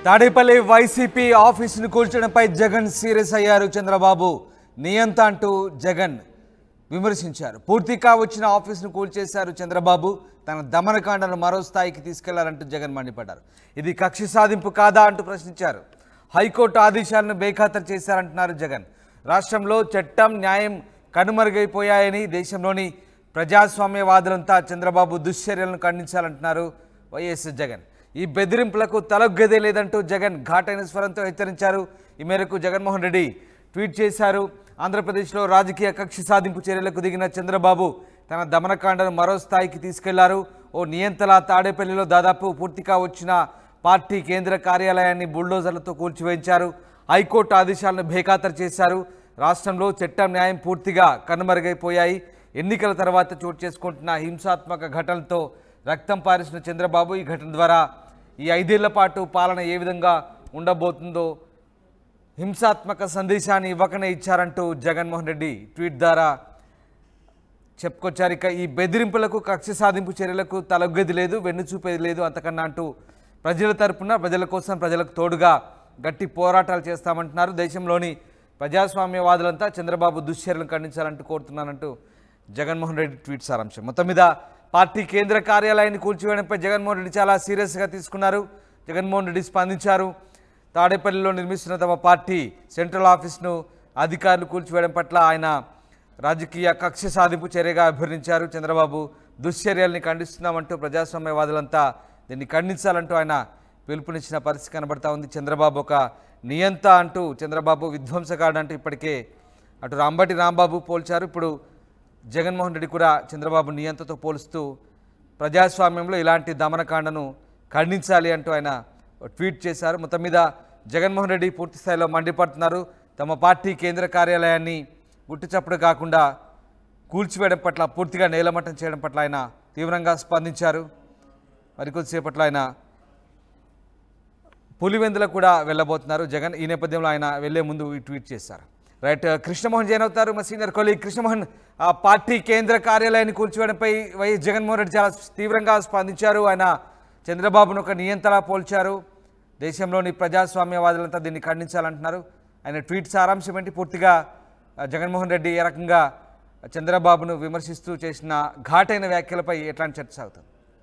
తాడేపల్లి వైసీపీ ఆఫీసును కూల్చడంపై జగన్ సీరియస్ అయ్యారు చంద్రబాబు నియంత అంటూ జగన్ విమర్శించారు పూర్తిగా వచ్చిన ఆఫీసును కూల్చేశారు చంద్రబాబు తన దమనకాండను మరో స్థాయికి తీసుకెళ్లారంటూ జగన్ మండిపడ్డారు ఇది కక్ష సాధింపు కాదా అంటూ ప్రశ్నించారు హైకోర్టు ఆదేశాలను బేఖాతరు చేశారంటున్నారు జగన్ రాష్ట్రంలో చట్టం న్యాయం కనుమరుగైపోయాయని దేశంలోని ప్రజాస్వామ్యవాదులంతా చంద్రబాబు దుశ్చర్యలను ఖండించాలంటున్నారు వైఎస్ జగన్ ఈ బెదిరింపులకు తలొగ్గదే లేదంటూ జగన్ ఘాటైన స్వరంతో హెచ్చరించారు ఈ మేరకు జగన్మోహన్ రెడ్డి ట్వీట్ చేశారు ఆంధ్రప్రదేశ్లో రాజకీయ కక్ష సాధింపు చర్యలకు దిగిన చంద్రబాబు తన దమనకాండను మరో స్థాయికి తీసుకెళ్లారు ఓ నియంతలా తాడేపల్లిలో దాదాపు పూర్తిగా వచ్చిన పార్టీ కేంద్ర కార్యాలయాన్ని బుల్డోజర్లతో కూల్చివేయించారు హైకోర్టు ఆదేశాలను బేఖాతరు చేశారు రాష్ట్రంలో చట్టం న్యాయం పూర్తిగా కనుమరుగైపోయాయి ఎన్నికల తర్వాత చోటు చేసుకుంటున్న హింసాత్మక ఘటనలతో రక్తం పారిసిన చంద్రబాబు ఈ ఘటన ద్వారా ఈ ఐదేళ్ల పాటు పాలన ఏ విధంగా ఉండబోతుందో హింసాత్మక సందేశాన్ని ఇవ్వకనే ఇచ్చారంటూ జగన్మోహన్ రెడ్డి ట్వీట్ ద్వారా చెప్పుకొచ్చారు ఇక ఈ బెదిరింపులకు కక్ష సాధింపు చర్యలకు తలొగ్గది లేదు వెన్ను చూపేది లేదు అంతకన్నా అంటూ ప్రజల తరపున ప్రజల కోసం ప్రజలకు తోడుగా గట్టి పోరాటాలు చేస్తామంటున్నారు దేశంలోని ప్రజాస్వామ్యవాదులంతా చంద్రబాబు దుశ్చర్యలను ఖండించాలంటూ కోరుతున్నానంటూ జగన్మోహన్ రెడ్డి ట్వీట్ సారాంశం మొత్తం మీద పార్టీ కేంద్ర కార్యాలయాన్ని కూల్చివేయడంపై జగన్మోహన్ రెడ్డి చాలా సీరియస్గా తీసుకున్నారు జగన్మోహన్ రెడ్డి స్పందించారు తాడేపల్లిలో నిర్మిస్తున్న తమ పార్టీ సెంట్రల్ ఆఫీస్ను అధికారులు కూల్చివేయడం పట్ల ఆయన రాజకీయ కక్ష సాధింపు చర్యగా అభ్యర్థించారు చంద్రబాబు దుశ్చర్యల్ని ఖండిస్తున్నామంటూ ప్రజాస్వామ్యవాదులంతా దీన్ని ఖండించాలంటూ ఆయన పిలుపునిచ్చిన పరిస్థితి కనబడతా ఉంది చంద్రబాబు ఒక నియంత అంటూ చంద్రబాబు విధ్వంసకాడు అంటూ ఇప్పటికే అటు రాంబటి రాంబాబు పోల్చారు ఇప్పుడు జగన్మోహన్ రెడ్డి కూడా చంద్రబాబు నియంతతో పోలుస్తూ ప్రజాస్వామ్యంలో ఇలాంటి దమనకాండను ఖండించాలి అంటూ ఆయన ట్వీట్ చేశారు మొత్తం మీద జగన్మోహన్ రెడ్డి పూర్తి స్థాయిలో మండిపడుతున్నారు తమ పార్టీ కేంద్ర కార్యాలయాన్ని గుట్టుచప్పుడు కాకుండా కూల్చివేయడం పట్ల పూర్తిగా నేలమట్టం చేయడం పట్ల ఆయన తీవ్రంగా స్పందించారు మరికొద్దిసేపట్లో ఆయన పులివెందుల కూడా వెళ్ళబోతున్నారు జగన్ ఈ నేపథ్యంలో ఆయన వెళ్లే ముందు ఈ ట్వీట్ చేశారు రైట్ కృష్ణమోహన్ జైన్ అవుతారు మా సీనియర్ కొలీగ్ కృష్ణమోహన్ ఆ పార్టీ కేంద్ర కార్యాలయాన్ని కూల్చివేయడంపై వైఎస్ జగన్మోహన్ రెడ్డి చాలా తీవ్రంగా స్పందించారు ఆయన చంద్రబాబును ఒక నియంతలా పోల్చారు దేశంలోని ప్రజాస్వామ్యవాదులంతా దీన్ని ఖండించాలంటున్నారు ఆయన ట్వీట్ సారాంశం ఏంటి పూర్తిగా ఆ, జగన్మోహన్ రెడ్డి ఏ రకంగా చంద్రబాబును విమర్శిస్తూ చేసిన ఘాటైన వ్యాఖ్యలపై ఎట్లాంటి చర్చ సాగుతుంది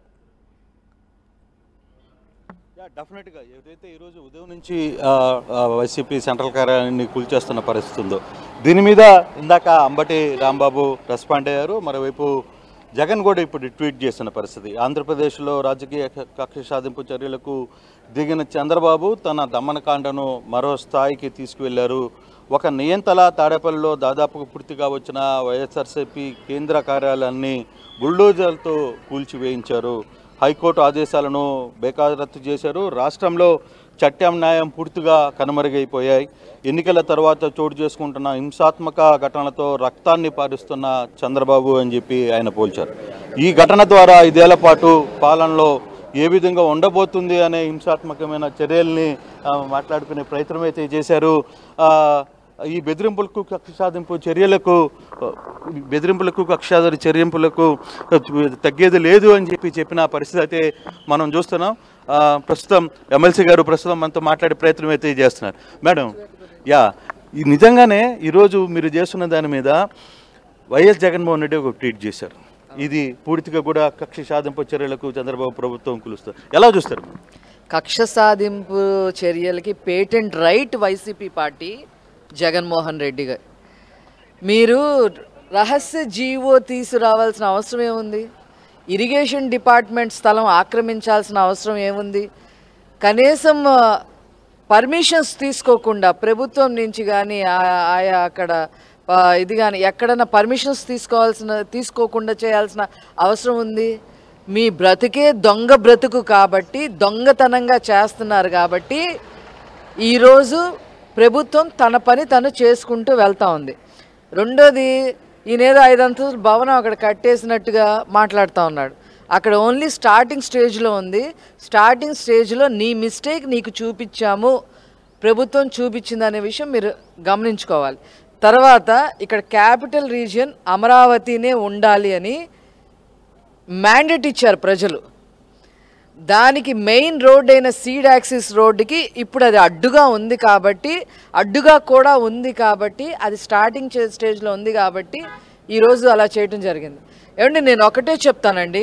యా డెఫినెట్గా ఏదైతే ఈరోజు ఉదయం నుంచి ఆ, ఆ, వైసీపీ సెంట్రల్ కార్యాలయాన్ని కూల్చేస్తున్న పరిస్థితి ఉందో దీని మీద ఇందాక అంబటి రాంబాబు రెస్పాండ్ అయ్యారు మరోవైపు జగన్ కూడా ఇప్పుడు ట్వీట్ చేస్తున్న పరిస్థితి ఆంధ్రప్రదేశ్లో రాజకీయ క- కక్ష సాధింపు చర్యలకు దిగిన చంద్రబాబు తన దమనకాండను మరో స్థాయికి తీసుకువెళ్లారు ఒక నియంతల తాడేపల్లిలో దాదాపు పూర్తిగా వచ్చిన వైఎస్ఆర్సీపీ కేంద్ర కార్యాలయాన్ని బుల్డోజర్లతో కూల్చివేయించారు హైకోర్టు ఆదేశాలను బేఖాతరు చేశారు రాష్ట్రంలో చట్టం న్యాయం పూర్తిగా కనుమరుగైపోయాయి ఎన్నికల తర్వాత చోటు చేసుకుంటున్న హింసాత్మక ఘటనలతో రక్తాన్ని పారిస్తున్న చంద్రబాబు అని చెప్పి ఆయన పోల్చారు ఈ ఘటన ద్వారా ఐదేళ్ల పాటు పాలనలో ఏ విధంగా ఉండబోతుంది అనే హింసాత్మకమైన చర్యల్ని ఆ, మాట్లాడుకునే ప్రయత్నం అయితే చేశారు ఆ, ఈ బెదిరింపులకు కక్ష సాధింపు చర్యలకు ఆ, బెదిరింపులకు కక్షాధారి చర్యింపులకు తగ్గేది లేదు అని చెప్పి చెప్పిన పరిస్థితి అయితే మనం చూస్తున్నాం ఆ, ప్రస్తుతం ఎమ్మెల్సీ గారు ప్రస్తుతం మనతో మాట్లాడే ప్రయత్నం అయితే చేస్తున్నారు మేడం యా ఈ నిజంగానే ఈరోజు మీరు చేస్తున్న దాని మీద వైఎస్ జగన్మోహన్ రెడ్డి ఒక ట్వీట్ చేశారు ఇది పూర్తిగా కూడా కక్ష సాధింపు చర్యలకు చంద్రబాబు ప్రభుత్వం కులుస్తారు ఎలా చూస్తారు కక్ష సాధింపు చర్యలకి patent right YCP party Jaganmohan Reddy గారు మీరు రహస్య జీవో తీసుకురావాల్సిన అవసరం ఏముంది ఇరిగేషన్ డిపార్ట్మెంట్ స్థలం ఆక్రమించాల్సిన అవసరం ఏముంది కనీసం పర్మిషన్స్ తీసుకోకుండా ప్రభుత్వం నుంచి కానీ ఆయా అక్కడ ఆ, ఇది కానీ ఎక్కడన్నా పర్మిషన్స్ తీసుకోవాల్సిన తీసుకోకుండా చేయాల్సిన అవసరం ఉంది మీ బ్రతికే దొంగ బ్రతుకు కాబట్టి దొంగతనంగా చేస్తున్నారు కాబట్టి ఈరోజు ప్రభుత్వం తన పని తను చేసుకుంటూ వెళ్తా ఉంది రెండోది ఈయనేదో ఐదంతస్తుల భవనం అక్కడ కట్టేసినట్టుగా మాట్లాడుతూ ఉన్నాడు అక్కడ ఓన్లీ స్టార్టింగ్ స్టేజ్లో ఉంది స్టార్టింగ్ స్టేజ్లో నీ మిస్టేక్ నీకు చూపించాము ప్రభుత్వం చూపించింది అనే విషయం మీరు గమనించుకోవాలి తర్వాత ఇక్కడ క్యాపిటల్ రీజియన్ అమరావతినే ఉండాలి అని మ్యాండేట్ ఇచ్చారు ప్రజలు దానికి మెయిన్ రోడ్ అయిన సీడ్ యాక్సిస్ రోడ్డుకి ఇప్పుడు అది అడ్డుగా ఉంది కాబట్టి అడ్డుగా కూడా ఉంది కాబట్టి అది స్టార్టింగ్ చే- స్టేజ్లో ఉంది కాబట్టి ఈరోజు అలా చేయటం జరిగింది ఏమండి నేను ఒకటే చెప్తానండి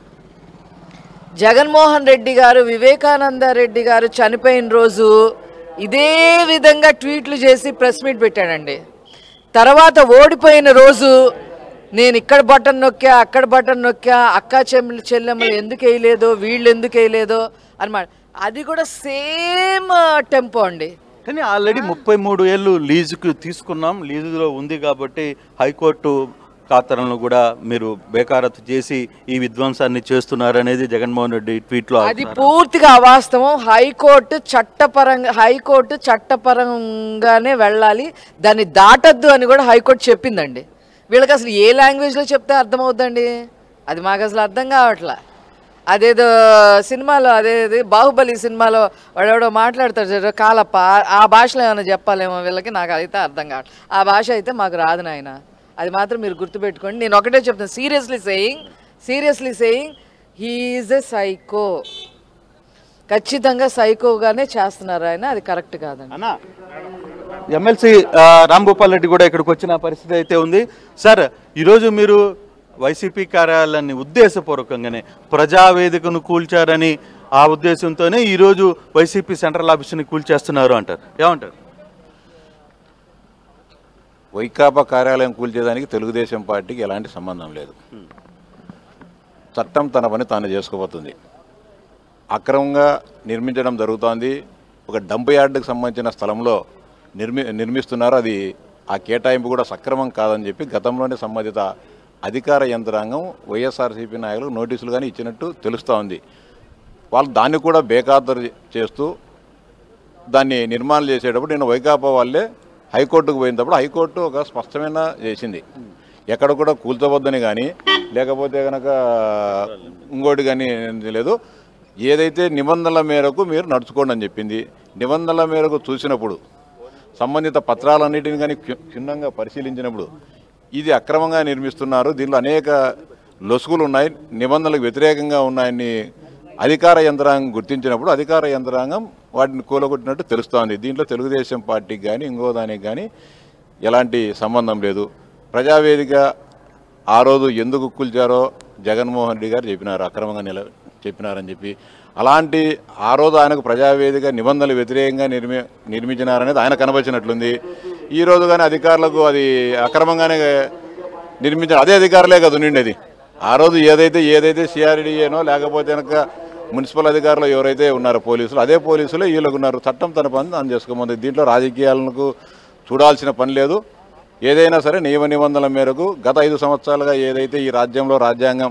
జగన్మోహన్ రెడ్డి గారు వివేకానంద రెడ్డి గారు చనిపోయిన రోజు ఇదే విధంగా ట్వీట్లు చేసి ప్రెస్ మీట్ పెట్టాడండి తర్వాత ఓడిపోయిన రోజు నేను ఇక్కడ బటన్ నొక్కా అక్కడ బటన్ నొక్కా అక్క చెల్లెలు చెల్లెమ్మలు ఎందుకు వేయలేదో వీళ్ళు ఎందుకు వేయలేదో అనమాట అది కూడా సేమ్ టెంపో అండి కానీ ఆల్రెడీ ముప్పై మూడు ఏళ్ళు లీజుకు తీసుకున్నాం లీజులో ఉంది కాబట్టి హైకోర్టు ఖాతాలను కూడా మీరు బేకారత్ చేసి ఈ విధ్వంసాన్ని చేస్తున్నారనేది జగన్మోహన్ రెడ్డి ట్వీట్లో అది పూర్తిగా అవాస్తవం హైకోర్టు చట్టపరంగా హైకోర్టు చట్టపరంగానే వెళ్ళాలి దాన్ని దాటద్దు అని కూడా హైకోర్టు చెప్పిందండి వీళ్ళకి అసలు ఏ లాంగ్వేజ్లో చెప్తే అర్థమవుద్దండి అది మాకు అసలు అర్థం కావట్లా అదేదో సినిమాలో అదేది బాహుబలి సినిమాలో వాడెవడో మాట్లాడతాడు చూడు, కాలప్ప ఆ- ఆ భాషలో ఏమైనా చెప్పాలేమో వీళ్ళకి నాకు అయితే అర్థం కావట్లేదు ఆ భాష అయితే మాకు రాదు నాయన అది మాత్రం మీరు గుర్తుపెట్టుకోండి నేను ఒకటే చెప్తాను seriously saying seriously saying he is a psycho ఖచ్చితంగా సైకోగానే చేస్తున్నారు ఆయన అది కరెక్ట్ కాదండి అన్న ఎమ్మెల్సీ రామ్ గోపాల్ రెడ్డి కూడా ఇక్కడికి వచ్చిన పరిస్థితి అయితే ఉంది సార్ ఈరోజు మీరు వైసీపీ కార్యాలయాన్ని ఉద్దేశపూర్వకంగానే ప్రజావేదికను కూల్చారని ఆ ఉద్దేశంతోనే ఈరోజు వైసీపీ సెంట్రల్ ఆఫీస్ని కూల్చేస్తున్నారు అంటారు ఏమంటారు వైకాపా కార్యాలయం కూల్చేదానికి తెలుగుదేశం పార్టీకి ఎలాంటి సంబంధం లేదు చట్టం తన పని తాను చేసుకోబోతుంది అక్రమంగా నిర్మించడం జరుగుతోంది ఒక డంప్ యార్డుకు సంబంధించిన స్థలంలో నిర్మి నిర్మిస్తున్నారు అది ఆ కేటాయింపు కూడా సక్రమం కాదని చెప్పి గతంలోనే సంబంధిత అధికార యంత్రాంగం వైఎస్ఆర్సీపీ నాయకులకు నోటీసులు కానీ ఇచ్చినట్టు తెలుస్తూ ఉంది వాళ్ళు దాన్ని కూడా బేఖాతరు చేస్తూ దాన్ని నిర్మాణం చేసేటప్పుడు నేను వైకాపా వాళ్ళే హైకోర్టుకు పోయినప్పుడు హైకోర్టు ఒక స్పష్టమైన చేసింది ఎక్కడ కూడా కూల్చవద్దని కానీ లేకపోతే కనుక ఇంకోటి కానీ లేదు ఏదైతే నిబంధనల మేరకు మీరు నడుచుకోండి అని చెప్పింది నిబంధనల మేరకు చూసినప్పుడు సంబంధిత పత్రాలన్నిటిని కానీ క్షు- క్షుణ్ణంగా పరిశీలించినప్పుడు ఇది అక్రమంగా నిర్మిస్తున్నారు దీనిలో అనేక లొసుగులు ఉన్నాయి నిబంధనలకు వ్యతిరేకంగా ఉన్నాయని అధికార యంత్రాంగం గుర్తించినప్పుడు అధికార యంత్రాంగం వాటిని కూలగొట్టినట్టు తెలుస్తోంది దీంట్లో తెలుగుదేశం పార్టీకి కానీ ఇంకో దానికి కానీ ఎలాంటి సంబంధం లేదు ప్రజావేదిక ఆ రోజు ఎందుకు కూల్చారో జగన్మోహన్ రెడ్డి గారు చెప్పినారు అక్రమంగా నిల చెప్పినారని చెప్పి అలాంటి ఆ రోజు ఆయనకు ప్రజావేదిక నిబంధనలు వ్యతిరేకంగా నిర్మి నిర్మించినారనేది ఆయన కనబరిచినట్లుంది ఈ రోజు కానీ అధికారులకు అది అక్రమంగానే నిర్మించారు అదే అధికారులే కదా ఉండిండేది ఆ రోజు ఏదైతే ఏదైతే సిఆర్డీఏనో లేకపోతే కనుక మున్సిపల్ అధికారులు ఎవరైతే ఉన్నారో పోలీసులు అదే పోలీసులే వీళ్ళకు ఉన్నారు చట్టం తన పని తాను చేసుకోమంది దీంట్లో రాజకీయాలకు చూడాల్సిన పని లేదు ఏదైనా సరే నియమ నిబంధనల మేరకు గత ఐదు సంవత్సరాలుగా ఏదైతే ఈ రాజ్యంలో రాజ్యాంగం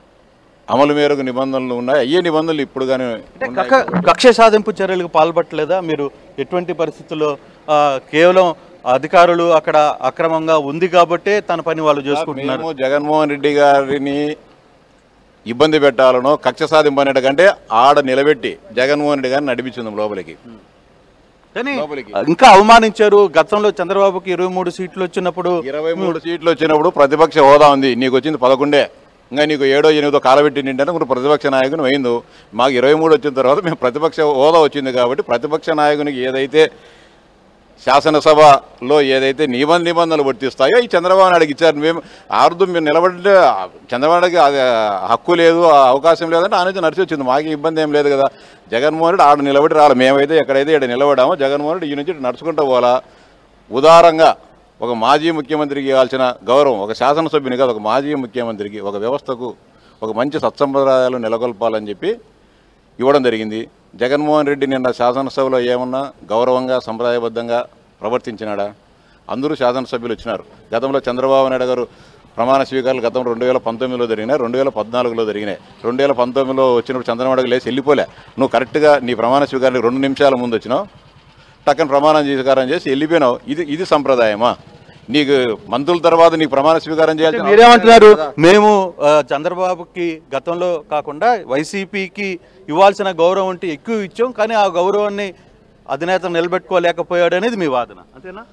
అమలు మేరకు నిబంధనలు ఉన్నాయి అయ్యే నిబంధనలు ఇప్పుడు కానీ అంటే కక్ష కక్ష సాధింపు చర్యలకు పాల్పట్టలేదా మీరు ఎటువంటి పరిస్థితుల్లో ఆ, కేవలం అధికారులు అక్కడ అక్రమంగా ఉంది కాబట్టే తన పని వాళ్ళు చేసుకుంటున్నారు మేము జగన్మోహన్ రెడ్డి గారిని ఇబ్బంది పెట్టాలనో కక్ష సాధింపు అనేటకంటే ఆడ నిలబెట్టి జగన్మోహన్ రెడ్డి గారిని నడిపించింది లోపలికి కానీ లోపలికి. ఇంకా అవమానించారు గతంలో చంద్రబాబుకి ఇరవై మూడు సీట్లు వచ్చినప్పుడు ఇరవై మూడు సీట్లు వచ్చినప్పుడు ప్రతిపక్ష హోదా ఉంది నీకు వచ్చింది పదకొండే ఇంకా నీకు ఏడో ఎనిమిదో కాలబెట్టి నింటే నువ్వు ప్రతిపక్ష నాయకుని అయింది మాకు ఇరవై మూడు వచ్చిన తర్వాత మేము ప్రతిపక్ష హోదా వచ్చింది కాబట్టి ప్రతిపక్ష నాయకునికి ఏదైతే శాసనసభలో ఏదైతే నియమ నిబంధనలు వర్తిస్తాయో ఈ చంద్రబాబు నాయుడుకి ఇచ్చారు మేము ఆరుదు మీరు నిలబడితే చంద్రబాబు నాయుడుకి అది హక్కు లేదు ఆ అవకాశం లేదంటే ఆ నుంచి నడిచి వచ్చింది మాకు ఇబ్బంది ఏం లేదు కదా జగన్మోహన్ రెడ్డి ఆడ నిలబడి రాలి మేమైతే ఎక్కడైతే ఇక్కడ నిలబడామో జగన్మోహన్ రెడ్డి ఈ నుంచి ఇటు నడుచుకుంటూ పోవాలా ఉదారంగా ఒక మాజీ ముఖ్యమంత్రికి ఇవ్వాల్సిన గౌరవం ఒక శాసనసభ్యుని కాదు ఒక మాజీ ముఖ్యమంత్రికి ఒక వ్యవస్థకు ఒక మంచి సత్సంప్రదాయాలు నెలకొల్పాలని చెప్పి ఇవ్వడం జరిగింది జగన్మోహన్ రెడ్డి నిన్న శాసనసభలో ఏమన్నా గౌరవంగా సంప్రదాయబద్ధంగా ప్రవర్తించినాడా అందరూ శాసనసభ్యులు వచ్చినారు గతంలో చంద్రబాబు నాయుడు గారు ప్రమాణ స్వీకారాలు గతం రెండు వేల పంతొమ్మిదిలో జరిగినాయి రెండు వేల పద్నాలుగులో జరిగినాయి రెండు వేల పంతొమ్మిదిలో వచ్చినప్పుడు చంద్రబాబు లేచి వెళ్ళిపోలే నువ్వు కరెక్ట్గా నీ ప్రమాణ స్వీకారానికి రెండు నిమిషాల ముందు వచ్చినావు టక్కన ప్రమాణం స్వీకారం చేసి వెళ్ళిపోయినావు ఇది ఇది సంప్రదాయమా నీకు మంత్రుల తర్వాత నీకు ప్రమాణ స్వీకారం చేయాల్సిన మీరేమంటున్నారు మేము ఆ, చంద్రబాబుకి గతంలో కాకుండా వైసీపీకి ఇవ్వాల్సిన గౌరవం అంటే ఎక్కువ ఇచ్చాం కానీ ఆ గౌరవాన్ని అధినేత నిలబెట్టుకోలేకపోయాడు అనేది మీ వాదన అంతేనా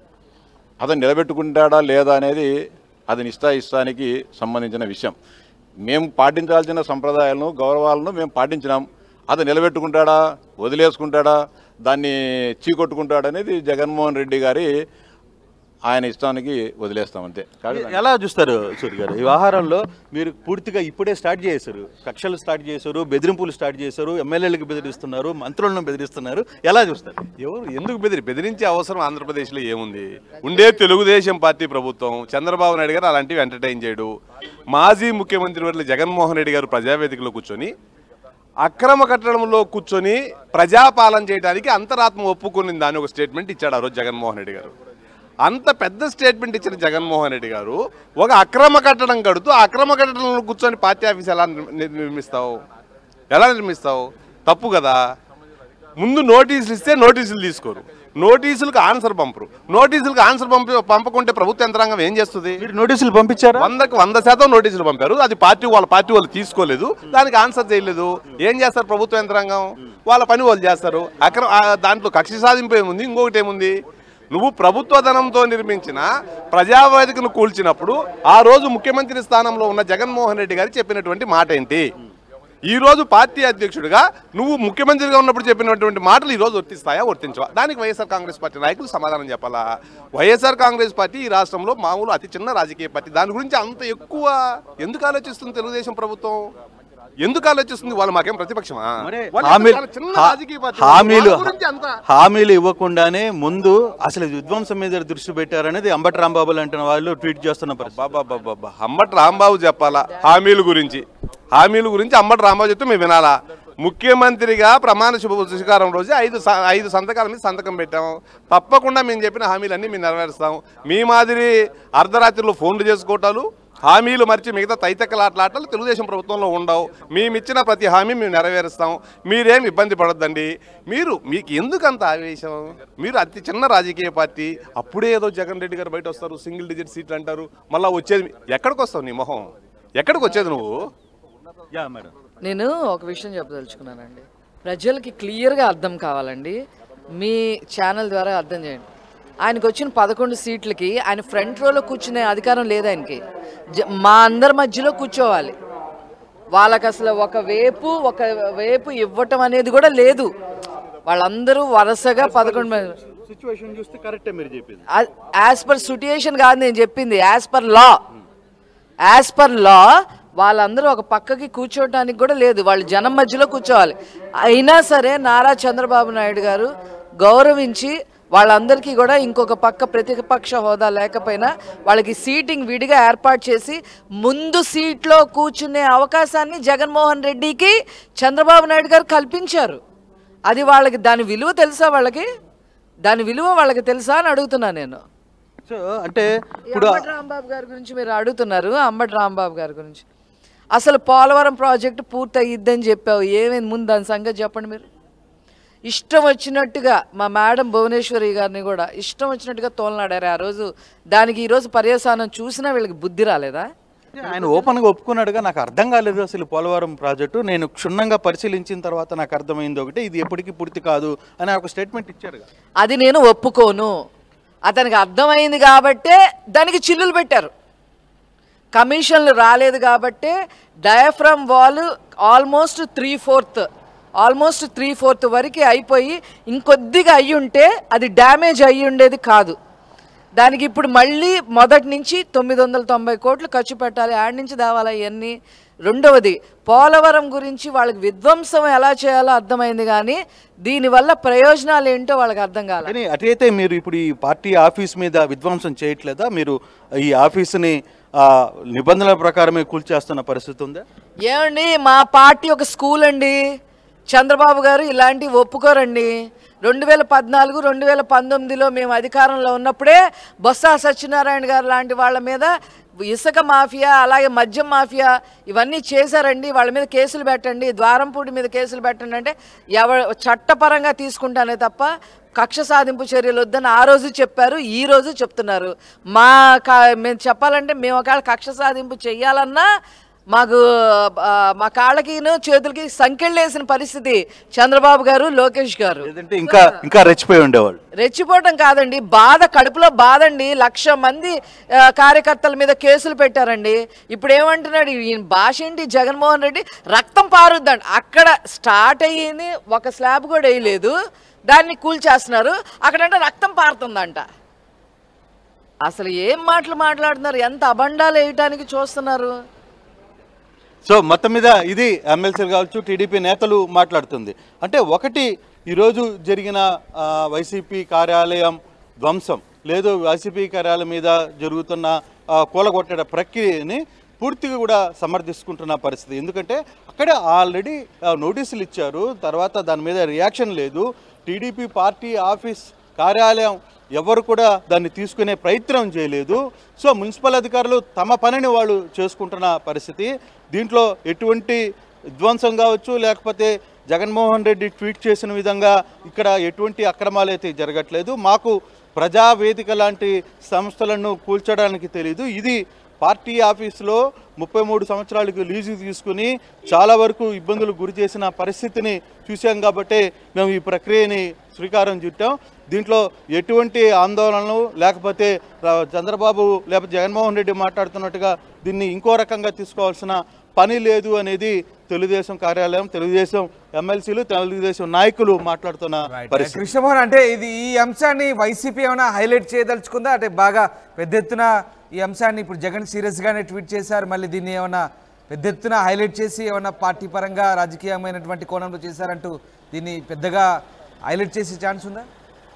అతను నిలబెట్టుకుంటాడా లేదా అనేది అది నిష్ఠా ఇష్టానికి సంబంధించిన విషయం మేము పాటించాల్సిన సంప్రదాయాలను గౌరవాలను మేము పాటించినాం అది నిలబెట్టుకుంటాడా వదిలేసుకుంటాడా దాన్ని చీకొట్టుకుంటాడా అనేది జగన్మోహన్ రెడ్డి గారి ఆయన ఇష్టానికి వదిలేస్తాం అంతే కాదు ఎలా చూస్తారు సూర్య గారు ఈ వ్యవహారంలో మీరు పూర్తిగా ఇప్పుడే స్టార్ట్ చేశారు కక్షలు స్టార్ట్ చేశారు బెదిరింపులు స్టార్ట్ చేశారు ఎమ్మెల్యేలకు బెదిరిస్తున్నారు మంత్రులను బెదిరిస్తున్నారు ఎలా చూస్తారు ఎవరు ఎందుకు బెదిరి బెదిరించే అవసరం ఆంధ్రప్రదేశ్లో ఏముంది ఉండే తెలుగుదేశం పార్టీ ప్రభుత్వం చంద్రబాబు నాయుడు గారు అలాంటివి ఎంటర్టైన్ చేయడు మాజీ ముఖ్యమంత్రి వర్యులు జగన్మోహన్ రెడ్డి గారు ప్రజావేదికలో కూర్చొని అక్రమ కట్టడంలో కూర్చొని ప్రజాపాలన చేయడానికి అంతరాత్మ ఒప్పుకుని దాని ఒక స్టేట్మెంట్ ఇచ్చాడు ఆ రోజు జగన్మోహన్ రెడ్డి గారు అంత పెద్ద స్టేట్మెంట్ ఇచ్చిన జగన్మోహన్ రెడ్డి గారు ఒక అక్రమ కట్టడం కడుతూ ఆ అక్రమ కట్టడంలో కూర్చొని పార్టీ ఆఫీస్ ఎలా నిర్- నిర్మిస్తావు ఎలా నిర్మిస్తావు తప్పు కదా ముందు నోటీసులు ఇస్తే నోటీసులు తీసుకోరు నోటీసులకు ఆన్సర్ పంపరు నోటీసులకు ఆన్సర్ పంప పంపకుంటే ప్రభుత్వ యంత్రాంగం ఏం చేస్తుంది మీరు నోటీసులు పంపించారా వందకు వంద శాతం నోటీసులు పంపారు అది పార్టీ వాళ్ళ పార్టీ వాళ్ళు తీసుకోలేదు దానికి ఆన్సర్ చేయలేదు ఏం చేస్తారు ప్రభుత్వ యంత్రాంగం వాళ్ళ పని వాళ్ళు చేస్తారు అక్కడ దాంట్లో కక్ష సాధింపు ఏముంది ఇంకొకటి ఏముంది నువ్వు ప్రభుత్వ ధనంతో నిర్మించిన ప్రజావేదికను కూల్చినప్పుడు ఆ రోజు ముఖ్యమంత్రి స్థానంలో ఉన్న జగన్మోహన్ రెడ్డి గారు చెప్పినటువంటి మాట ఏంటి ఈ రోజు పార్టీ అధ్యక్షుడిగా నువ్వు ముఖ్యమంత్రిగా ఉన్నప్పుడు చెప్పినటువంటి మాటలు ఈ రోజు వర్తిస్తాయా వర్తించవా దానికి వైఎస్ఆర్ కాంగ్రెస్ పార్టీ నాయకులు సమాధానం చెప్పాలా వైఎస్ఆర్ కాంగ్రెస్ పార్టీ ఈ రాష్ట్రంలో మామూలు అతి చిన్న రాజకీయ పార్టీ దాని గురించి అంత ఎక్కువ ఎందుకు ఆలోచిస్తుంది తెలుగుదేశం ప్రభుత్వం ఎందుకు ఆలోచిస్తుంది వాళ్ళు మాకేం ప్రతిపక్షమా మరి వాళ్ళు హామీలు చాలా చిన్న హా- రాజకీయ పార్టీ. హామీలు వాళ్ళ గురించి అంత హామీలు ఇవ్వకుండానే ముందు అసలు విధ్వంసం మీద దృష్టి పెట్టారనేది అంబటి రాంబాబు లాంటి వాళ్ళు ట్వీట్ చేస్తున్న పరిస్థితి బాబా అంబటి రాంబాబు చెప్పాలా హామీల గురించి హామీల గురించి అంబటి రాంబాబు చెప్తే మేము వినాలా ముఖ్యమంత్రిగా ప్రమాణ శుభ స్వీకారం రోజు ఐదు స- ఐదు సంతకాల మీద సంతకం పెట్టాం తప్పకుండా మేము చెప్పిన హామీలన్నీ మేము నెరవేరుస్తాం మీ మాదిరి అర్ధరాత్రిలో ఫోన్లు చేసుకోవటాలు హామీలు మర్చి మిగతా తైతక్కలాటలాటలు తెలుగుదేశం ప్రభుత్వంలో ఉండవు మేమిచ్చిన ప్రతి హామీ మేము నెరవేరుస్తాం మీరేం ఇబ్బంది పడొద్దండి మీరు మీకు ఎందుకు అంత ఆవేశం మీరు అతి చిన్న రాజకీయ పార్టీ అప్పుడే ఏదో జగన్ రెడ్డి గారు బయట వస్తారు సింగిల్ డిజిట్ సీట్లు అంటారు మళ్ళీ వచ్చేది ఎక్కడికి వస్తావు నీ మొహం ఎక్కడికి వచ్చేది నువ్వు యా మేడం నేను ఒక విషయం చెప్పదలుచుకున్నానండి ప్రజలకి క్లియర్గా అర్థం కావాలండి మీ ఛానల్ ద్వారా అర్థం చేయండి ఆయనకు వచ్చిన పదకొండు సీట్లకి ఆయన ఫ్రంట్ రోలో కూర్చునే అధికారం లేదు ఆయనకి జ- మా అందరి మధ్యలో కూర్చోవాలి వాళ్ళకి అసలు ఒక వేపు ఒక వేపు ఇవ్వటం అనేది కూడా లేదు వాళ్ళందరూ వరుసగా పదకొండు మంది సిచ్యువేషన్ చూస్తే కరెక్టే మీరు చెప్పింది యాజ్ పర్ సిట్యుయేషన్ కాదు నేను చెప్పింది as per law as per law వాళ్ళందరూ ఒక పక్కకి కూర్చోవడానికి కూడా లేదు వాళ్ళు జనం మధ్యలో కూర్చోవాలి అయినా సరే నారా చంద్రబాబు నాయుడు గారు గౌరవించి వాళ్ళందరికీ కూడా ఇంకొక పక్క ప్రతిపక్ష హోదా లేకపోయినా వాళ్ళకి సీటింగ్ విడిగా ఏర్పాటు చేసి ముందు సీట్లో కూర్చునే అవకాశాన్ని జగన్మోహన్ రెడ్డికి చంద్రబాబు నాయుడు గారు కల్పించారు అది వాళ్ళకి దాని విలువ తెలుసా వాళ్ళకి దాని విలువ వాళ్ళకి తెలుసా అని అడుగుతున్నా నేను సో అంటే ఇప్పుడు అంబటి రాంబాబు గారి గురించి మీరు అడుగుతున్నారు అంబటి రాంబాబు గారి గురించి అసలు పోలవరం ప్రాజెక్టు పూర్తి అయ్యిద్దని చెప్పావు ఏమైంది ముందు దాని సంగతి చెప్పండి మీరు ఇష్టం వచ్చినట్టుగా మా మేడం భువనేశ్వరి గారిని కూడా ఇష్టం వచ్చినట్టుగా తోలనాడారు ఆ రోజు దానికి ఈరోజు పర్యవసానం చూసినా వీళ్ళకి బుద్ధి రాలేదా ఆయన ఓపెన్గా ఒప్పుకున్నాడుగా నాకు అర్థం కాలేదు అసలు పోలవరం ప్రాజెక్టు నేను క్షుణ్ణంగా పరిశీలించిన తర్వాత నాకు అర్థమైంది ఒకటి ఇది ఎప్పటికీ పూర్తి కాదు అని ఒక స్టేట్మెంట్ ఇచ్చారుగా అది నేను ఒప్పుకోను అతనికి అర్థమైంది కాబట్టే దానికి చిల్లులు పెట్టారు కమిషన్లు రాలేదు కాబట్టే diaphragm wall almost three fourth almost three fourth వరకు అయిపోయి ఇంకొద్దిగా అయ్యి ఉంటే అది డ్యామేజ్ అయ్యి ఉండేది కాదు దానికి ఇప్పుడు మళ్ళీ మొదటి నుంచి తొమ్మిది వందల తొంభై కోట్లు ఖర్చు పెట్టాలి ఆడి నుంచి తేవాలి ఇవన్నీ రెండవది పోలవరం గురించి వాళ్ళకి విధ్వంసం ఎలా చేయాలో అర్థమైంది కానీ దీనివల్ల ప్రయోజనాలు ఏంటో వాళ్ళకి అర్థం కాలేదు కానీ అటైతే మీరు ఇప్పుడు ఈ పార్టీ ఆఫీస్ మీద విధ్వంసం చేయట్లేదా మీరు ఈ ఆఫీసుని ఆ, నిబంధనల ప్రకారమే కూల్చేస్తున్న పరిస్థితి ఉందా ఏమండి మా పార్టీ ఒక స్కూల్ అండి చంద్రబాబు గారు ఇలాంటివి ఒప్పుకోరండి రెండు వేల పద్నాలుగు రెండు వేల పంతొమ్మిదిలో మేము అధికారంలో ఉన్నప్పుడే బొత్స సత్యనారాయణ గారు లాంటి వాళ్ళ మీద ఇసుక మాఫియా అలాగే మద్యం మాఫియా ఇవన్నీ చేశారండి వాళ్ళ మీద కేసులు పెట్టండి ద్వారంపూడి మీద కేసులు పెట్టండి అంటే ఎవ చట్టపరంగా తీసుకుంటానే తప్ప కక్ష సాధింపు చర్యలు వద్దని ఆ రోజు చెప్పారు ఈ రోజు చెప్తున్నారు మా కా మేము చెప్పాలంటే మేము ఒకవేళ కక్ష సాధింపు చెయ్యాలన్నా మాకు ఆ, మా కాళ్ళకిను చేతులకి సంకెళ్ళేసిన పరిస్థితి చంద్రబాబు గారు లోకేష్ గారు లేదంటే ఇంకా ఇంకా రెచ్చిపోయి ఉండేవాళ్ళు రెచ్చిపోవటం కాదండి బాధ కడుపులో బాధ అండి లక్ష మంది ఆ, కార్యకర్తల మీద కేసులు పెట్టారండి ఇప్పుడు ఏమంటున్నాడు ఈయన భాష ఏంటి జగన్మోహన్ రెడ్డి రక్తం పారుద్దండి అక్కడ స్టార్ట్ అయ్యింది ఒక స్లాబ్ కూడా వేయలేదు దాన్ని కూల్చేస్తున్నారు అక్కడంటే రక్తం పారుతుందంట అసలు ఏం మాటలు మాట్లాడుతున్నారు ఎంత అబండాలు వేయటానికి చూస్తున్నారు సో మొత్తం మీద ఇది ఎమ్మెల్సీలు కావచ్చు టీడీపీ నేతలు మాట్లాడుతుంది అంటే ఒకటి ఈరోజు జరిగిన ఆ, వైసీపీ కార్యాలయం ధ్వంసం లేదు వైసీపీ కార్యాలయం మీద జరుగుతున్న ఆ, కూలగొట్టడ ప్రక్రియని పూర్తిగా కూడా సమర్థించుకుంటున్న పరిస్థితి ఎందుకంటే అక్కడే ఆల్రెడీ ఆ, నోటీసులు ఇచ్చారు తర్వాత దాని మీద రియాక్షన్ లేదు టీడీపీ పార్టీ ఆఫీస్ కార్యాలయం ఎవరు కూడా దాన్ని తీసుకునే ప్రయత్నం చేయలేదు సో మున్సిపల్ అధికారులు తమ పనిని వాళ్ళు చేసుకుంటున్న పరిస్థితి దీంట్లో ఎటువంటి విధ్వంసం కావచ్చు లేకపోతే జగన్మోహన్ రెడ్డి ట్వీట్ చేసిన విధంగా ఇక్కడ ఎటువంటి అక్రమాలు అయితే జరగట్లేదు మాకు ప్రజావేదిక లాంటి సంస్థలను కూల్చడానికి తెలియదు ఇది పార్టీ ఆఫీసులో ముప్పై మూడు సంవత్సరాలకు లీజు తీసుకుని చాలా వరకు ఇబ్బందులు గురి చేసిన పరిస్థితిని చూసాం కాబట్టే మేము ఈ ప్రక్రియని శ్రీకారం చుట్టాం దీంట్లో ఎటువంటి ఆందోళనలు లేకపోతే రా- చంద్రబాబు లేకపోతే జగన్మోహన్ రెడ్డి మాట్లాడుతున్నట్టుగా దీన్ని ఇంకో రకంగా తీసుకోవాల్సిన పని లేదు అనేది తెలుగుదేశం కార్యాలయం తెలుగుదేశం ఎమ్మెల్సీలు తెలుగుదేశం నాయకులు మాట్లాడుతున్న పరిస్థితి కృష్ణమోహన్ అంటే ఇది ఈ అంశాన్ని వైసీపీ ఏమైనా హైలైట్ చేయదలుచుకుందా అంటే బాగా పెద్ద ఎత్తున ఈ అంశాన్ని ఇప్పుడు జగన్ సీరియస్గానే ట్వీట్ చేశారు మళ్ళీ దీన్ని ఏమైనా పెద్ద ఎత్తున హైలైట్ చేసి ఏమైనా పార్టీ పరంగా రాజకీయమైనటువంటి కోణంలో చేశారంటూ దీన్ని పెద్దగా హైలైట్ చేసే ఛాన్స్ ఉందా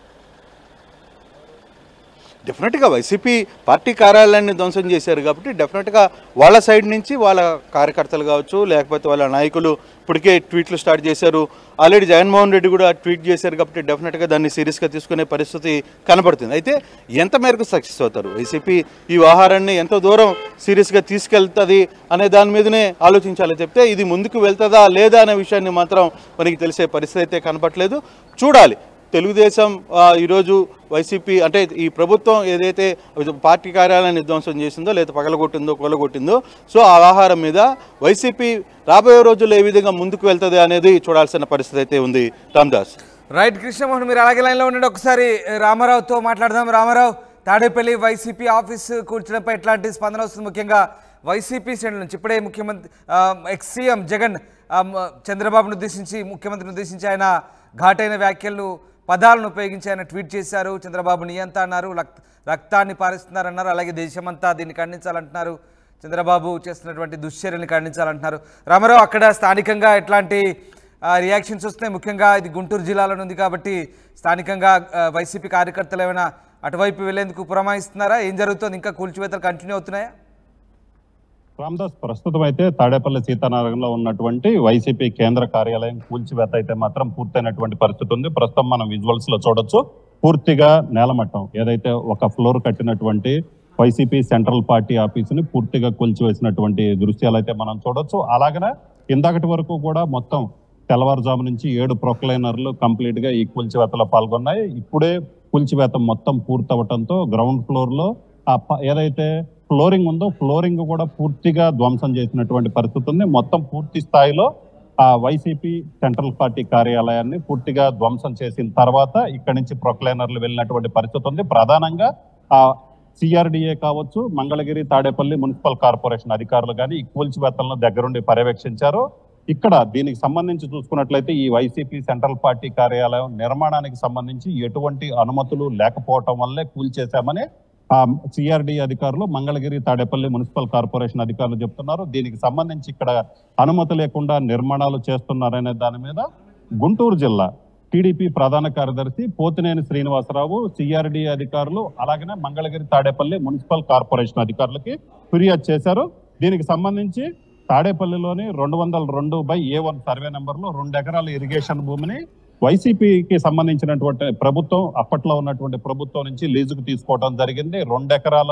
డెఫినెట్గా వైసీపీ పార్టీ కార్యాలయాన్ని ధ్వంసం చేశారు కాబట్టి డెఫినెట్గా వాళ్ళ సైడ్ నుంచి వాళ్ళ కార్యకర్తలు కావచ్చు లేకపోతే వాళ్ళ నాయకులు ఇప్పటికే ట్వీట్లు స్టార్ట్ చేశారు ఆల్రెడీ జగన్మోహన్ రెడ్డి కూడా ట్వీట్ చేశారు కాబట్టి డెఫినెట్గా దాన్ని సీరియస్గా తీసుకునే పరిస్థితి కనబడుతుంది అయితే ఎంత మేరకు సక్సెస్ అవుతారు వైసీపీ ఈ వ్యవహారాన్ని ఎంత దూరం సీరియస్గా తీసుకెళ్తుంది అనే దాని మీదనే ఆలోచించాలి చెప్తే ఇది ముందుకు వెళ్తుందా లేదా అనే విషయాన్ని మాత్రం మనకి తెలిసే పరిస్థితి అయితే కనపట్లేదు చూడాలి తెలుగుదేశం ఆ, ఈరోజు వైసీపీ అంటే ఈ ప్రభుత్వం ఏదైతే పార్టీ కార్యాలయాన్ని ధ్వంసం చేసిందో లేదా పగలగొట్టిందో కొలగొట్టిందో సో ఆ వ్యవహారం మీద వైసీపీ రాబోయే రోజుల్లో ఏ విధంగా ముందుకు వెళ్తుంది అనేది చూడాల్సిన పరిస్థితి అయితే ఉంది రామ్దాస్ రైట్ కృష్ణమోహన్ మీరు అలాగే లైన్లో ఉండండి ఒకసారి రామారావుతో మాట్లాడదాం రామారావు తాడేపల్లి వైసీపీ ఆఫీస్ కూర్చడంపై ఎట్లాంటి స్పందన వస్తుంది ముఖ్యంగా వైసీపీ శ్రేణుల నుంచి ఇప్పుడే ముఖ్యమంత్రి ఎక్స్ సీఎం జగన్ ఆ, మ- చంద్రబాబును ఉద్దేశించి ముఖ్యమంత్రిని ఉద్దేశించి ఆయన ఘాటైన వ్యాఖ్యలను పదాలను ఉపయోగించి ఆయన ట్వీట్ చేశారు చంద్రబాబు నియంత అన్నారు రక్త రక్తాన్ని పారిస్తున్నారన్నారు అలాగే దేశమంతా దీన్ని ఖండించాలంటున్నారు చంద్రబాబు చేస్తున్నటువంటి దుశ్చర్యని ఖండించాలంటున్నారు రామారావు అక్కడ స్థానికంగా ఎట్లాంటి ఆ, రియాక్షన్స్ వస్తున్నాయి ముఖ్యంగా ఇది గుంటూరు జిల్లాలో ఉంది కాబట్టి స్థానికంగా ఆ, వైసీపీ కార్యకర్తలు ఏమైనా అటువైపు వెళ్లేందుకు పురమాయిస్తున్నారా ఏం జరుగుతుంది ఇంకా కూల్చివేతలు కంటిన్యూ అవుతున్నాయా రామ్దాస్ ప్రస్తుతం అయితే తాడేపల్లి సీతానగరంలో ఉన్నటువంటి వైసీపీ కేంద్ర కార్యాలయం కూల్చివేత అయితే మాత్రం పూర్తయినటువంటి పరిస్థితి ఉంది ప్రస్తుతం మనం విజువల్స్ లో చూడొచ్చు పూర్తిగా నేలమట్టం ఏదైతే ఒక ఫ్లోర్ కట్టినటువంటి వైసీపీ సెంట్రల్ పార్టీ ఆఫీసుని పూర్తిగా కూల్చివేసినటువంటి దృశ్యాలు అయితే మనం చూడొచ్చు అలాగనే ఇందాకటి వరకు కూడా మొత్తం తెల్లవారుజాము నుంచి ఏడు ప్రొక్లైనర్లు కంప్లీట్ గా ఈ కూల్చివేతలో పాల్గొన్నాయి ఇప్పుడే కూల్చివేత మొత్తం పూర్తవటంతో గ్రౌండ్ ఫ్లోర్ లో ఆ ప- ఏదైతే ఫ్లోరింగ్ ఉందో ఫ్లోరింగ్ కూడా పూర్తిగా ధ్వంసం చేసినటువంటి పరిస్థితి ఉంది మొత్తం పూర్తి స్థాయిలో ఆ వైసీపీ సెంట్రల్ పార్టీ కార్యాలయాన్ని పూర్తిగా ధ్వంసం చేసిన తర్వాత ఇక్కడి నుంచి ప్రొక్లైనర్లు వెళ్ళినటువంటి పరిస్థితి ఉంది ప్రధానంగా ఆ సిఆర్డిఏ కావచ్చు మంగళగిరి తాడేపల్లి మున్సిపల్ కార్పొరేషన్ అధికారులు కానీ ఈ కూల్చివేతలను దగ్గరుండి పర్యవేక్షించారు ఇక్కడ దీనికి సంబంధించి చూసుకున్నట్లయితే ఈ వైసీపీ సెంట్రల్ పార్టీ కార్యాలయం నిర్మాణానికి సంబంధించి ఎటువంటి అనుమతులు లేకపోవటం వల్లే కూల్చేశామని ఆ సిఆర్డి అధికారులు మంగళగిరి తాడేపల్లి మున్సిపల్ కార్పొరేషన్ అధికారులు చెప్తున్నారు దీనికి సంబంధించి ఇక్కడ అనుమతి లేకుండా నిర్మాణాలు చేస్తున్నారనే దాని మీద గుంటూరు జిల్లా టీడీపీ ప్రధాన కార్యదర్శి పోతినేని శ్రీనివాసరావు సిఆర్డి అధికారులు అలాగనే మంగళగిరి తాడేపల్లి మున్సిపల్ కార్పొరేషన్ అధికారులకి ఫిర్యాదు చేశారు దీనికి సంబంధించి తాడేపల్లిలోని రెండు వందల రెండు బై ఏ వన్ సర్వే నెంబర్లో రెండు ఎకరాల ఇరిగేషన్ భూమిని వైసీపీకి సంబంధించినటువంటి ప్రభుత్వం అప్పట్లో ఉన్నటువంటి ప్రభుత్వం నుంచి లీజుకు తీసుకోవడం జరిగింది రెండు ఎకరాల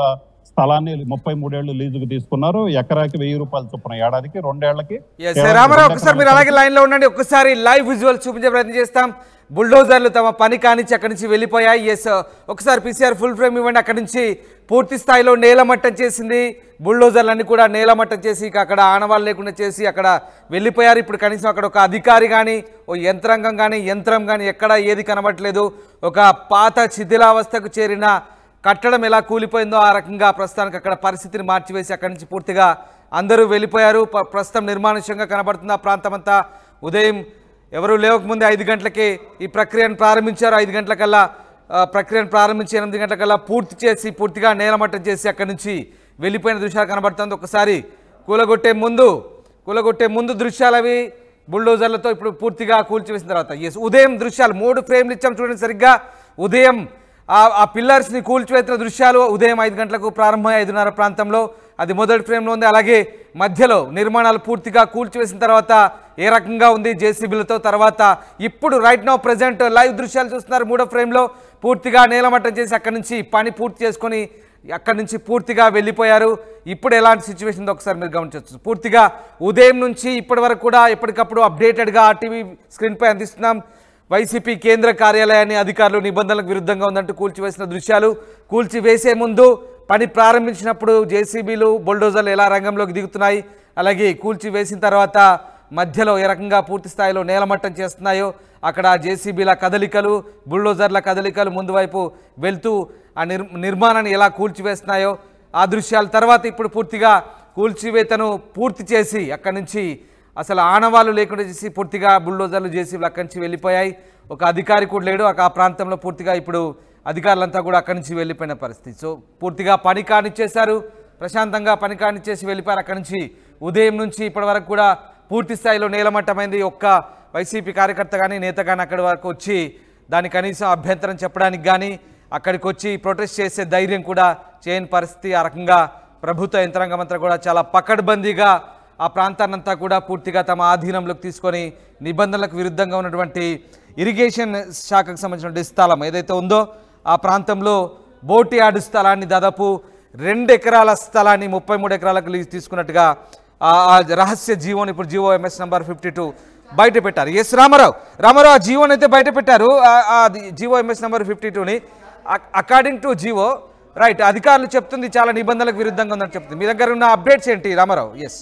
స్థలాన్ని ముప్పై మూడేళ్లు లీజుకు తీసుకున్నారు ఎకరాకి వెయ్యి రూపాయలు చొప్పున ఏడాదికి రెండేళ్లకి ఎస్ కేవలం రామారావు రెండు ఒకసారి మీరు అలాగే లైన్ లో ఉండండి ఒకసారి లైవ్ విజువల్ చూపించే ప్రయత్నం చేస్తాం బుల్డోజర్లు తమ పని కానించి అక్కడి నుంచి వెళ్ళిపోయాయి ఎస్ ఒకసారి పీసీఆర్ ఫుల్ ఫ్రేమ్ ఇవ్వండి అక్కడి నుంచి పూర్తి స్థాయిలో నేలమట్టం చేసింది బుల్డోజర్లన్నీ కూడా నేలమట్టం చేసి ఇక అక్కడ ఆనవాళ్ళు లేకుండా చేసి అక్కడ వెళ్ళిపోయారు ఇప్పుడు కనీసం అక్కడ ఒక అధికారి కానీ ఓ యంత్రాంగం కానీ యంత్రం కానీ ఎక్కడ ఏది కనబడట్లేదు ఒక పాత శిథిలావస్థకు చేరిన కట్టడం ఎలా కూలిపోయిందో ఆ రకంగా ప్రస్తుతానికి అక్కడ పరిస్థితిని మార్చివేసి అక్కడి నుంచి పూర్తిగా అందరూ వెళ్ళిపోయారు ప- ప్రస్తుతం నిర్మానుష్యంగా కనబడుతుంది ఆ ప్రాంతం అంతా ఉదయం ఎవరు లేవకముందే ఐదు గంటలకి ఈ ప్రక్రియను ప్రారంభించారు ఐదు గంటలకల్లా ఆ, ప్రక్రియను ప్రారంభించి ఎనిమిది గంటలకల్లా పూర్తి చేసి పూర్తిగా నేలమట్టం చేసి అక్కడి నుంచి వెళ్ళిపోయిన దృశ్యాలు కనబడుతుంది ఒకసారి కూలగొట్టే ముందు కూలగొట్టే ముందు దృశ్యాలు అవి బుల్డోజర్లతో ఇప్పుడు పూర్తిగా కూల్చివేసిన తర్వాత ఎస్ ఉదయం దృశ్యాలు మూడు ఫ్రేమ్లు ఇచ్చాం చూడండి సరిగ్గా ఉదయం ఆ ఆ పిల్లర్స్ని కూల్చివేసిన దృశ్యాలు ఉదయం ఐదు గంటలకు ప్రారంభమై ఐదున్నర ప్రాంతంలో అది మొదటి ఫ్రేమ్లో ఉంది అలాగే మధ్యలో నిర్మాణాలు పూర్తిగా కూల్చివేసిన తర్వాత ఏ రకంగా ఉంది జేసీబీలతో తర్వాత ఇప్పుడు రైట్ నౌ ప్రజెంట్ లైవ్ దృశ్యాలు చూస్తున్నారు మూడో ఫ్రేమ్లో పూర్తిగా నేలమట్టం చేసి అక్కడి నుంచి పని పూర్తి చేసుకొని అక్కడి నుంచి పూర్తిగా వెళ్ళిపోయారు ఇప్పుడు ఎలాంటి సిచ్యువేషన్ ఉందో ఒకసారి మీరు గమనించవచ్చు పూర్తిగా ఉదయం నుంచి ఇప్పటి వరకు కూడా ఎప్పటికప్పుడు అప్డేటెడ్గా టీవీ స్క్రీన్పై అందిస్తున్నాం వైసీపీ కేంద్ర కార్యాలయాన్ని అధికారులు నిబంధనలకు విరుద్ధంగా ఉందంటూ కూల్చివేసిన దృశ్యాలు కూల్చివేసే ముందు పని ప్రారంభించినప్పుడు జేసీబీలు బుల్డోజర్లు ఎలా రంగంలోకి దిగుతున్నాయి అలాగే కూల్చివేసిన తర్వాత మధ్యలో ఏ రకంగా పూర్తి స్థాయిలో నేలమట్టం చేస్తున్నాయో అక్కడ జేసీబీల కదలికలు బుల్డోజర్ల కదలికలు ముందు వైపు వెళ్తూ ఆ నిర్ నిర్మాణాన్ని ఎలా కూల్చివేస్తున్నాయో ఆ దృశ్యాల తర్వాత ఇప్పుడు పూర్తిగా కూల్చివేతను పూర్తి చేసి అక్కడి నుంచి అసలు ఆనవాళ్ళు లేకుండా చేసి పూర్తిగా బుల్డోజర్లు జేసీబీలు అక్కడి నుంచి వెళ్ళిపోయాయి ఒక అధికారి కూడా లేడు ఆ ఆ ప్రాంతంలో పూర్తిగా ఇప్పుడు అధికారులంతా కూడా అక్కడి నుంచి వెళ్ళిపోయిన పరిస్థితి సో పూర్తిగా పని కానిచ్చేశారు ప్రశాంతంగా పని కానిచ్చేసి వెళ్ళిపోయారు అక్కడి నుంచి ఉదయం నుంచి ఇప్పటి వరకు కూడా పూర్తి స్థాయిలో నేలమట్టమైంది ఒక్క వైసీపీ కార్యకర్త కానీ నేత కానీ అక్కడి వరకు వచ్చి దాని కనీసం అభ్యంతరం చెప్పడానికి కానీ అక్కడికి వచ్చి ప్రొటెస్ట్ చేసే ధైర్యం కూడా చేయని పరిస్థితి ఆ రకంగా ప్రభుత్వ యంత్రాంగం అంతా కూడా చాలా పకడ్బందీగా ఆ ప్రాంతాన్నంతా కూడా పూర్తిగా తమ ఆధీనంలోకి తీసుకొని నిబంధనలకు విరుద్ధంగా ఉన్నటువంటి ఇరిగేషన్ శాఖకు సంబంధించిన స్థలం ఏదైతే ఉందో ఆ ప్రాంతంలో బోట్ యార్డు స్థలాన్ని దాదాపు రెండు ఎకరాల స్థలాన్ని ముప్పై మూడు ఎకరాలకు లీజ్ తీసుకున్నట్టుగా ఆ ఆ రహస్య జీవోని ఇప్పుడు GO MS number fifty two బయట పెట్టారు ఎస్ రామారావు రామారావు ఆ జీవోని అయితే బయట పెట్టారు ఆ- ఆ జీవో ఎంఎస్ నంబర్ ఫిఫ్టీ టూని అకార్డింగ్ టు జీవో రైట్ అధికారులు చెప్తుంది చాలా నిబంధనలకు విరుద్ధంగా ఉందని చెప్తుంది మీ దగ్గర ఉన్న అప్డేట్స్ ఏంటి రామారావు ఎస్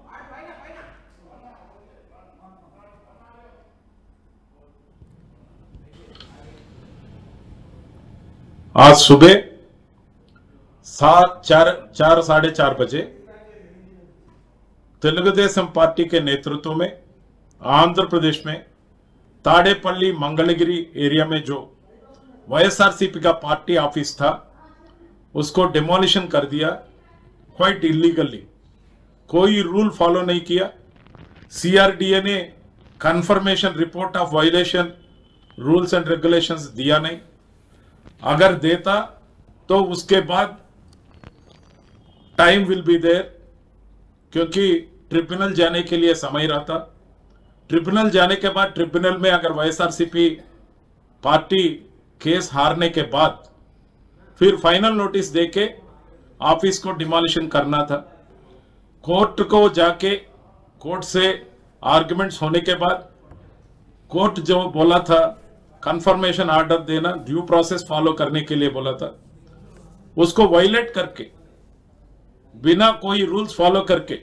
आज सुबह सात चार चार साढ़े चार बजे तेलुगुदेशम पार्टी के नेतृत्व में आंध्र प्रदेश में ताड़ेपल्ली मंगलगिरी एरिया में जो वाईएसआरसीपी का पार्टी ऑफिस था उसको डिमोलिशन कर दिया क्वाइट इलीगली कोई रूल फॉलो नहीं किया सीआरडीए ने confirmation report of violation rules and regulations दिया नहीं अगर देता तो उसके बाद टाइम विल बी देयर क्योंकि ट्रिब्यूनल जाने के लिए समय रहता ट्रिब्यूनल जाने के बाद ट्रिब्यूनल में अगर वाईएसआरसीपी पार्टी केस हारने के बाद फिर फाइनल नोटिस देके ऑफिस को डिमोलिशन करना था कोर्ट को जाके कोर्ट से आर्गुमेंट्स होने के बाद कोर्ट जो बोला था कंफर्मेशन ऑर्डर देना ड्यू प्रोसेस फॉलो करने के लिए बोला था उसको वायलेट करके बिना कोई रूल्स फॉलो करके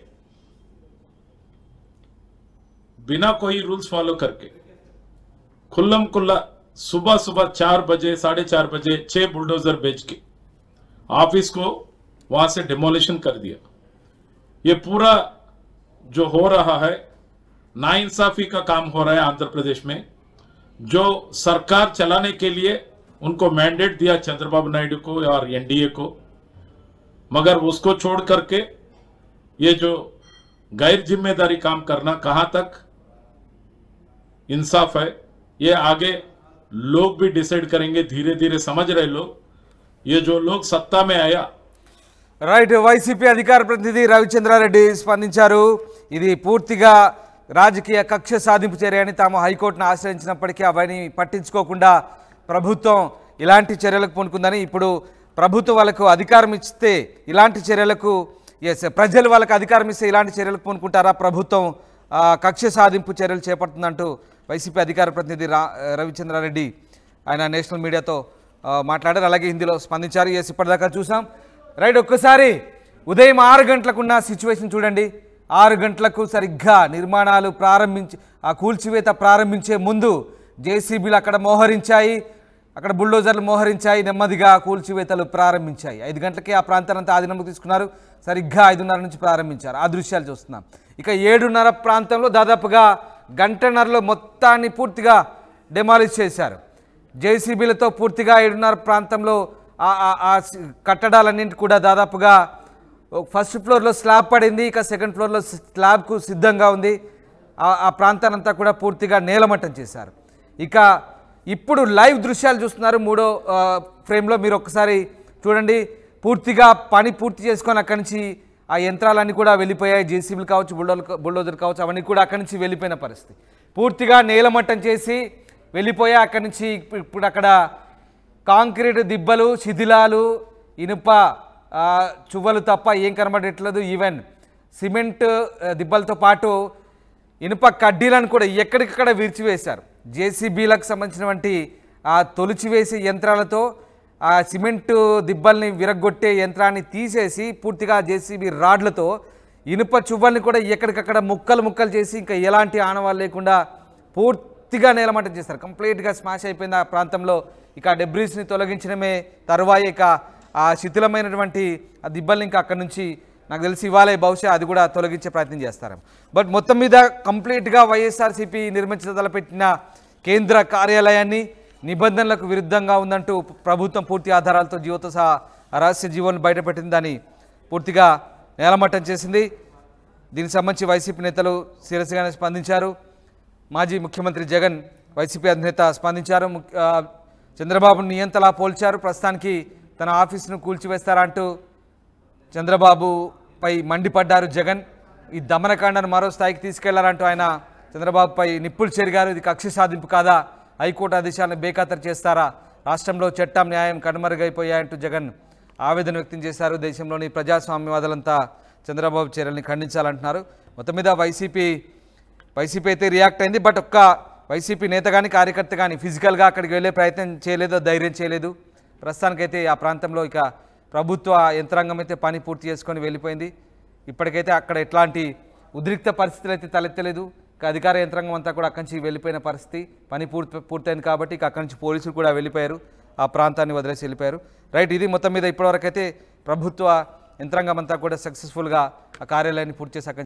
बिना कोई रूल्स फॉलो करके खुल्लम खुल्ला सुबह सुबह चार बजे साढ़े चार बजे छह बुलडोजर बेच के ऑफिस को वहां से डिमोलिशन कर दिया ये पूरा जो हो रहा है नाइंसाफी का काम हो रहा है आंध्र प्रदेश में जो सरकार चलाने के लिए उनको मैंडेट दिया चंद्रबाबू नायडू को और एनडीए को मगर उसको छोड़ करके ये जो गैर जिम्मेदारी काम करना कहां तक इंसाफ है ये आगे लोग भी डिसाइड करेंगे धीरे धीरे समझ रहे लोग ये जो लोग सत्ता में आया రైట్ వైసీపీ అధికార ప్రతినిధి రవిచంద్రారెడ్డి స్పందించారు ఇది పూర్తిగా రాజకీయ కక్ష సాధింపు చర్య అని తాము హైకోర్టును ఆశ్రయించినప్పటికీ అవన్నీ పట్టించుకోకుండా ప్రభుత్వం ఇలాంటి చర్యలకు పూనుకుందని ఇప్పుడు ప్రభుత్వం వాళ్ళకు అధికారం ఇస్తే ఇలాంటి చర్యలకు ఎస్ ప్రజలు వాళ్ళకి అధికారం ఇస్తే ఇలాంటి చర్యలకు పూనుకుంటారా ప్రభుత్వం ఆ, కక్ష సాధింపు చర్యలు చేపడుతుందంటూ వైసీపీ అధికార ప్రతినిధి రా రవిచంద్రారెడ్డి ఆయన నేషనల్ మీడియాతో ఆ, మాట్లాడారు అలాగే హిందీలో స్పందించారు ఎస్ ఇప్పటిదాకా చూసాం రైట్ ఒక్కసారి ఉదయం ఆరు గంటలకున్న సిచ్యువేషన్ చూడండి ఆరు గంటలకు సరిగ్గా నిర్మాణాలు ప్రారంభించి ఆ కూల్చివేత ప్రారంభించే ముందు జేసీబీలు అక్కడ మోహరించాయి అక్కడ బుల్డోజర్లు మోహరించాయి నెమ్మదిగా కూల్చివేతలు ప్రారంభించాయి ఐదు గంటలకే ఆ ప్రాంతానంతా ఆధీనంలోకి తీసుకున్నారు సరిగ్గా ఐదున్నర నుంచి ప్రారంభించారు ఆ దృశ్యాలు చూస్తున్నాం ఇక ఏడున్నర ప్రాంతంలో దాదాపుగా గంటన్నరలో మొత్తాన్ని పూర్తిగా డెమాలిష్ చేశారు జేసీబీలతో పూర్తిగా ఏడున్నర ప్రాంతంలో ఆ- ఆ- ఆ సి- కట్టడాలన్నింటి కూడా దాదాపుగా ఫస్ట్ ఫ్లోర్లో స్లాబ్ పడింది ఇక సెకండ్ ఫ్లోర్లో స్లాబ్కు సిద్ధంగా ఉంది ఆ- ఆ ప్రాంతానంతా కూడా పూర్తిగా నేలమట్టం చేశారు ఇక ఇప్పుడు లైవ్ దృశ్యాలు చూస్తున్నారు మూడో ఆ, ఫ్రేమ్లో మీరు ఒకసారి చూడండి పూర్తిగా పని పూర్తి చేసుకొని అక్కడి నుంచి ఆ యంత్రాలన్నీ కూడా వెళ్ళిపోయాయి జేసీబీలు కావచ్చు బుల్డోలు బుల్డోజర్ కావచ్చు అవన్నీ కూడా అక్కడి నుంచి వెళ్ళిపోయిన పరిస్థితి పూర్తిగా నేలమట్టం చేసి వెళ్ళిపోయా అక్కడి నుంచి ఇప్పుడు- ఇప్పుడు అక్కడ కాంక్రీట్ దిబ్బలు శిథిలాలు ఇనుప ఆ, చువ్వలు తప్ప ఏం కనబడట్లేదు ఈవెన్ సిమెంట్ ఆ, దిబ్బలతో పాటు ఇనుప కడ్డీలను కూడా ఎక్కడికక్కడ విరిచివేశారు జేసీబీలకు సంబంధించినటువంటి ఆ తొలిచివేసే యంత్రాలతో ఆ సిమెంటు దిబ్బల్ని విరగొట్టే యంత్రాన్ని తీసేసి పూర్తిగా జేసీబీ రాడ్లతో ఇనుప చువ్వల్ని కూడా ఎక్కడికక్కడ ముక్కలు ముక్కలు చేసి ఇంకా ఎలాంటి ఆనవాళ్ళు లేకుండా పూర్తిగా నేలమట్టం చేస్తారు కంప్లీట్గా స్మాష్ అయిపోయింది ఆ ప్రాంతంలో ఇక డెబ్రీస్ని తొలగించడమే తరువాయి ఇక ఆ శిథిలమైనటువంటి ఆ దిబ్బల్ని ఇంకా అక్కడి నుంచి నాకు తెలిసి ఇవాళే బహుశా అది కూడా తొలగించే ప్రయత్నం చేస్తారు బట్ మొత్తం మీద కంప్లీట్గా వైఎస్ఆర్సీపీ నిర్మించ తలపెట్టిన కేంద్ర కార్యాలయాన్ని నిబంధనలకు విరుద్ధంగా ఉందంటూ ప్రభుత్వం పూర్తి ఆధారాలతో జీవోతో సహా రహస్య జీవోను బయటపెట్టింది దాన్ని పూర్తిగా నేలమట్టం చేసింది దీనికి సంబంధించి వైసీపీ నేతలు సీరియస్గానే స్పందించారు మాజీ ముఖ్యమంత్రి జగన్ వైసీపీ అధినేత స్పందించారు ముఖ్య- ఆ, చంద్రబాబును నియంతలా పోల్చారు ప్రస్తుతానికి తన ఆఫీసును కూల్చివేస్తారా అంటూ చంద్రబాబుపై మండిపడ్డారు జగన్ ఈ దమనకాండను మరో స్థాయికి తీసుకెళ్లారంటూ ఆయన చంద్రబాబుపై నిప్పులు చెరిగారు ఇది కక్ష సాధింపు కాదా హైకోర్టు ఆదేశాలను బేఖాతరు చేస్తారా రాష్ట్రంలో చట్టం న్యాయం కనుమరుగైపోయాయంటూ జగన్ ఆవేదన వ్యక్తం చేశారు దేశంలోని ప్రజాస్వామ్యవాదులంతా చంద్రబాబు చర్యల్ని ఖండించాలంటున్నారు మొత్తం మీద వైసీపీ వైసీపీ అయితే రియాక్ట్ అయింది బట్ ఒక్క వైసీపీ నేత కానీ కార్యకర్త కానీ ఫిజికల్గా అక్కడికి వెళ్ళే ప్రయత్నం చేయలేదు ధైర్యం చేయలేదు ప్రస్తుతానికైతే ఆ ప్రాంతంలో ఇక ప్రభుత్వ యంత్రాంగం అయితే పని పూర్తి చేసుకొని వెళ్ళిపోయింది ఇప్పటికైతే అక్కడ ఎట్లాంటి ఉద్రిక్త పరిస్థితులు అయితే తలెత్తలేదు ఇక అధికార యంత్రాంగం అంతా కూడా అక్కడి నుంచి వెళ్ళిపోయిన పరిస్థితి పని పూర్తి పూర్తయింది కాబట్టి ఇక అక్కడి నుంచి పోలీసులు కూడా వెళ్ళిపోయారు ఆ ప్రాంతాన్ని వదిలేసి వెళ్ళిపోయారు రైట్ ఇది మొత్తం మీద ఇప్పటివరకు అయితే ప్రభుత్వ యంత్రాంగం అంతా కూడా సక్సెస్ఫుల్గా ఆ కార్యాలయాన్ని పూర్తి చేసి అక్కడి